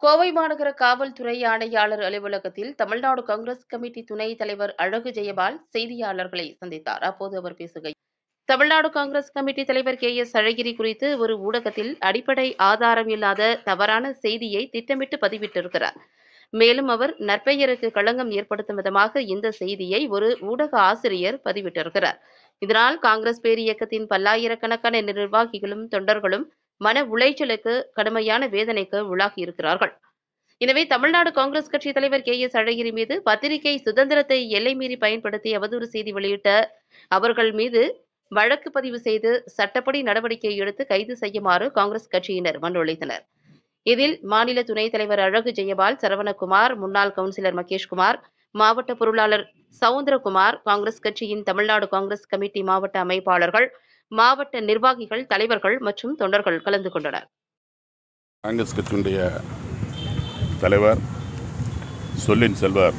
கோவை மாநகர காவல்துறை ஆணையாளர் அலுவலகத்தில் தமிழ்நாடு காங்கிரஸ் கமிட்டி துணைத் தலைவர் அழகு ஜெயபால் செய்தியாளர்களை சந்தித்தார் அப்போது அவர் பேசுகையில் தமிழ்நாடு காங்கிரஸ் கமிட்டி தலைவர் கே எஸ் அழகிரி குறித்து ஒரு ஊடகத்தில் அடிப்படை ஆதாரம் இல்லாத தவறான செய்தியை திட்டமிட்டு பதிவிட்டிருக்கிறார் மேலும் அவர் நற்பெயருக்கு களங்கம் ஏற்படுத்தும் விதமாக இந்த செய்தியை ஒரு ஊடக ஆசிரியர் பதிவிட்டிருக்கிறார் இதனால் காங்கிரஸ் பேரியக்கத்தின் பல்லாயிரக்கணக்கான நிர்வாகிகளும் தொண்டர்களும் மன உளைச்சலுக்கு கடுமையான வேதனைக்கு உள்ளாகியிருக்கிறார்கள் எனவே தமிழ்நாடு காங்கிரஸ் கட்சி தலைவர் கே எஸ் அழகிரி மீது பத்திரிகை சுதந்திரத்தை எல்லை மீறி பயன்படுத்தி அவதூறு செய்தி வெளியிட்ட அவர்கள் மீது வழக்கு பதிவு செய்து சட்டப்படி நடவடிக்கை எடுத்து கைது செய்யுமாறு காங்கிரஸ் கட்சியினர் மனு அளித்தனர் இதில் மாநில துணைத் தலைவர் அழகு ஜெயபால் சரவணகுமார் முன்னாள் கவுன்சிலர் மகேஷ்குமார் மாவட்ட பொருளாளர் சவுந்தரகுமார் காங்கிரஸ் கட்சியின் தமிழ்நாடு காங்கிரஸ் கமிட்டி மாவட்ட அமைப்பாளர்கள் மாவட்ட நிர்வாகிகள் தலைவர்கள் மற்றும் தொண்டர்கள் கலந்து கொண்டனர் காங்கிரஸ் கட்சியினுடைய தலைவர் சொல்லின் செல்வர்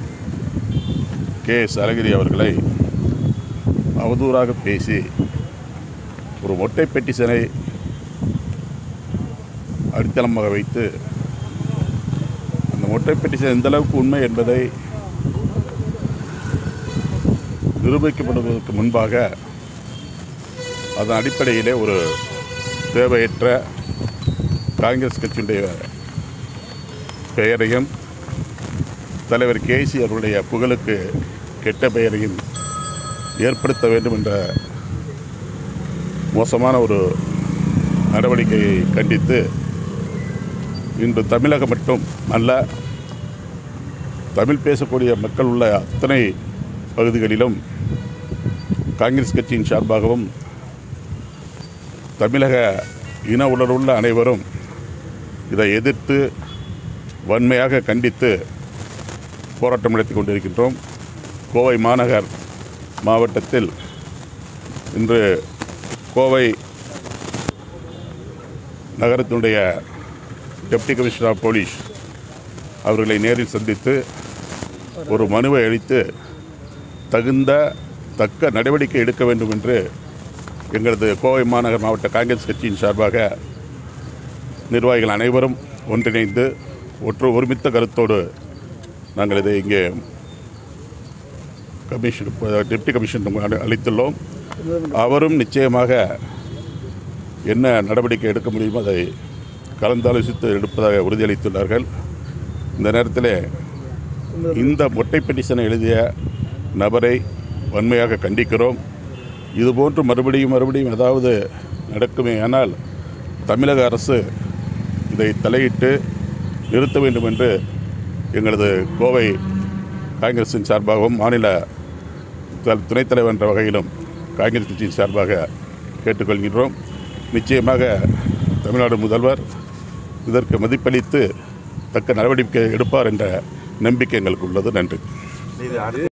கே எஸ் அழகிரி அவர்களை அவதூறாக பேசி ஒரு மொட்டை பெட்டிஷனை அடித்தளமாக வைத்து அந்த மொட்டை பெட்டிஷன் எந்த அளவுக்கு உண்மை என்பதை நிரூபிக்கப்படுவதற்கு முன்பாக அதன் அடிப்படையிலே ஒரு தேவையற்ற காங்கிரஸ் கட்சியினுடைய பெயரையும் தலைவர் கேசி அவருடைய புகழுக்கு கெட்ட பெயரையும் ஏற்படுத்த வேண்டும் என்ற மோசமான ஒரு நடவடிக்கையை கண்டித்து இன்று தமிழகம் மட்டும் அல்ல தமிழ் பேசக்கூடிய மக்கள் உள்ள அத்தனை பகுதிகளிலும் காங்கிரஸ் கட்சியின் சார்பாகவும் தமிழக இன உணர்வுள்ள அனைவரும் இதை எதிர்த்து வன்மையாக கண்டித்து போராட்டம் நடத்தி கொண்டிருக்கின்றோம் கோவை மாநகர் மாவட்டத்தில் இன்று கோவை நகரத்தினுடைய டெப்டி கமிஷனர் ஆஃப் போலீஸ் அவர்களை நேரில் சந்தித்து ஒரு மனுவை அளித்து தகுந்த தக்க நடவடிக்கை எடுக்க வேண்டும் என்று எங்களது கோவை மாநகர் மாவட்ட காங்கிரஸ் கட்சியின் சார்பாக நிர்வாகிகள் அனைவரும் ஒன்றிணைந்து ஒற்று ஒருமித்த கருத்தோடு நாங்கள் இதை இங்கே கமிஷன் டெப்டி கமிஷன் அளித்துள்ளோம் அவரும் நிச்சயமாக என்ன நடவடிக்கை எடுக்க முடியுமோ அதை கலந்தாலோசித்து எடுப்பதாக உறுதியளித்துள்ளார்கள் இந்த நேரத்தில் இந்த மொட்டை பெட்டிஷனை எழுதிய நபரை வன்மையாக கண்டிக்கிறோம் இதுபோன்று மறுபடியும் மறுபடியும் ஏதாவது நடக்குமே ஆனால் தமிழக அரசு இதை தலையிட்டு நிறுத்த வேண்டும் என்று எங்களது கோவை காங்கிரஸின் சார்பாகவும் மாநில த- துணைத் தலைவர் என்ற வகையிலும் காங்கிரஸ் கட்சியின் சார்பாக கேட்டுக்கொள்கின்றோம் நிச்சயமாக தமிழ்நாடு முதல்வர் இதற்கு மதிப்பளித்து தக்க நடவடிக்கை எடுப்பார் என்ற நம்பிக்கை எங்களுக்கு உள்ளது நன்றி